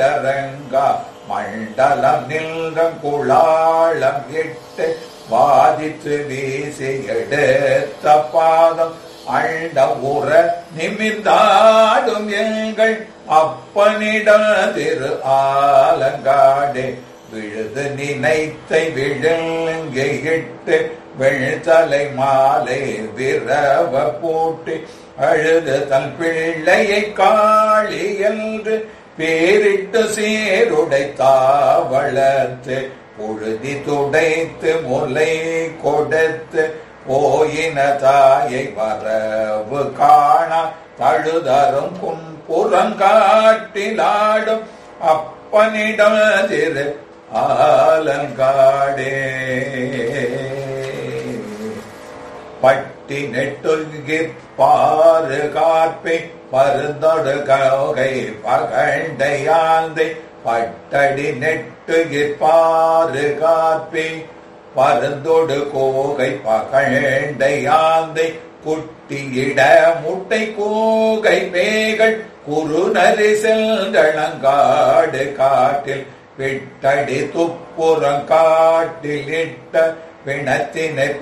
வாடரங்கா மண்டலம் நில்றம் குளாளம் இட்டு வாதித்து வீசி எடுத்த பாதம் அண்ட உற நிமிர்ந்தாடும் எங்கள் அப்பனிட திரு ஆலங்காடே விழுது நினைத்தை விழுங்கையிட்டு வெள்தலை மாலை விரவ போட்டு அழுது தன் பிள்ளையை காளி என்று பேரிட்டு சீருடை தாவளத்து பொழுதி துடைத்து முலை கொடுத்து போயின தாயை வரவு காணா தழுதரும் கும்புறங்காட்டிலாடும் அப்பனிடம் திரு ஆலங்காடே பட்டி நெட்டுகிற் பாரு காப்பை பருந்தொடு கௌகை பகண்டையாந்தை பட்டடி நெட்டுகிற் பாரு காப்பை பருந்தொடு கோகை பகண்டையாந்தை குட்டியிட முட்டை கோகை பேகள் குறுநரி செல்களங்காடு காட்டில் விட்டடி துப்புறம் காட்டில் இட்ட பிணத்தினை